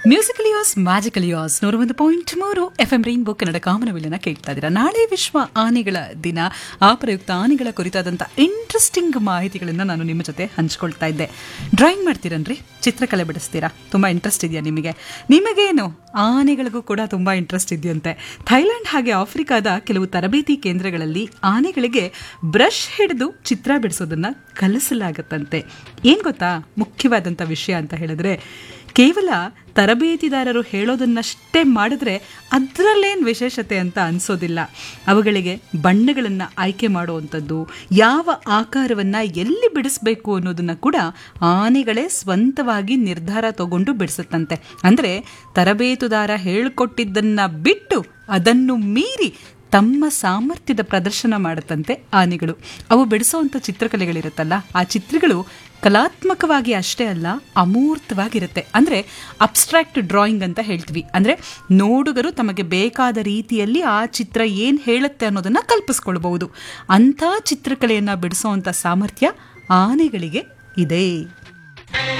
ಮ್ಯೂಸಿಕಲಿಯಾಸ್ ಮ್ಯಾಜಿಕಲಿಯಾಸ್ ನೂರ ಒಂದು ಪಾಯಿಂಟ್ ಮೂರು ಎಫ್ ಎಂ ರೈನ್ಬೋ ಕನ್ನಡ ಕಾಮನವಿಲ್ಲನ ಕೇಳ್ತಾ ಇದ್ದೀರಾ ನಾಳೆ ವಿಶ್ವ ಆನೆಗಳ ದಿನ ಆ ಪ್ರಯುಕ್ತ ಆನೆಗಳ ಕುರಿತಾದಂಥ ಇಂಟ್ರೆಸ್ಟಿಂಗ್ ಮಾಹಿತಿಗಳನ್ನು ನಾನು ನಿಮ್ಮ ಜೊತೆ ಹಂಚ್ಕೊಳ್ತಾ ಇದ್ದೆ ಡ್ರಾಯಿಂಗ್ ಮಾಡ್ತೀರನ್ರಿ ಚಿತ್ರಕಲೆ ಬಿಡಿಸ್ತೀರಾ ತುಂಬ ಇಂಟ್ರೆಸ್ಟ್ ಇದೆಯಾ ನಿಮಗೆ ನಿಮಗೇನು ಆನೆಗಳಿಗೂ ಕೂಡ ತುಂಬ ಇಂಟ್ರೆಸ್ಟ್ ಇದೆಯಂತೆ ಥೈಲ್ಯಾಂಡ್ ಹಾಗೆ ಆಫ್ರಿಕಾದ ಕೆಲವು ತರಬೇತಿ ಕೇಂದ್ರಗಳಲ್ಲಿ ಆನೆಗಳಿಗೆ ಬ್ರಷ್ ಹಿಡಿದು ಚಿತ್ರ ಬಿಡಿಸೋದನ್ನ ಕಲಿಸಲಾಗತ್ತಂತೆ ಏನ್ ಗೊತ್ತಾ ಮುಖ್ಯವಾದಂಥ ವಿಷಯ ಅಂತ ಹೇಳಿದ್ರೆ ಕೇವಲ ತರಬೇತಿದಾರರು ಹೇಳೋದನ್ನಷ್ಟೇ ಮಾಡಿದ್ರೆ ಅದರಲ್ಲೇನು ವಿಶೇಷತೆ ಅಂತ ಅನಿಸೋದಿಲ್ಲ ಅವುಗಳಿಗೆ ಬಣ್ಣಗಳನ್ನು ಆಯ್ಕೆ ಮಾಡುವಂಥದ್ದು ಯಾವ ಆಕಾರವನ್ನು ಎಲ್ಲಿ ಬಿಡಿಸ್ಬೇಕು ಅನ್ನೋದನ್ನ ಕೂಡ ಆನೆಗಳೇ ಸ್ವಂತವಾಗಿ ನಿರ್ಧಾರ ತಗೊಂಡು ಬಿಡಿಸುತ್ತಂತೆ ಅಂದರೆ ತರಬೇತುದಾರ ಹೇಳಿಕೊಟ್ಟಿದ್ದನ್ನ ಬಿಟ್ಟು ಅದನ್ನು ಮೀರಿ ತಮ್ಮ ಸಾಮರ್ಥ್ಯದ ಪ್ರದರ್ಶನ ಮಾಡುತ್ತಂತೆ ಆನೆಗಳು ಅವು ಬಿಡಿಸುವಂಥ ಚಿತ್ರಕಲೆಗಳಿರುತ್ತಲ್ಲ ಆ ಚಿತ್ರಗಳು ಕಲಾತ್ಮಕವಾಗಿ ಅಷ್ಟೇ ಅಲ್ಲ ಅಮೂರ್ತವಾಗಿರುತ್ತೆ ಅಂದರೆ ಅಬ್ಸ್ಟ್ರಾಕ್ಟ್ ಡ್ರಾಯಿಂಗ್ ಅಂತ ಹೇಳ್ತೀವಿ ಅಂದರೆ ನೋಡುಗರು ತಮಗೆ ಬೇಕಾದ ರೀತಿಯಲ್ಲಿ ಆ ಚಿತ್ರ ಏನು ಹೇಳುತ್ತೆ ಅನ್ನೋದನ್ನ ಕಲ್ಪಿಸ್ಕೊಳ್ಬಹುದು ಅಂಥ ಚಿತ್ರಕಲೆಯನ್ನು ಬಿಡಿಸುವಂಥ ಸಾಮರ್ಥ್ಯ ಆನೆಗಳಿಗೆ ಇದೆ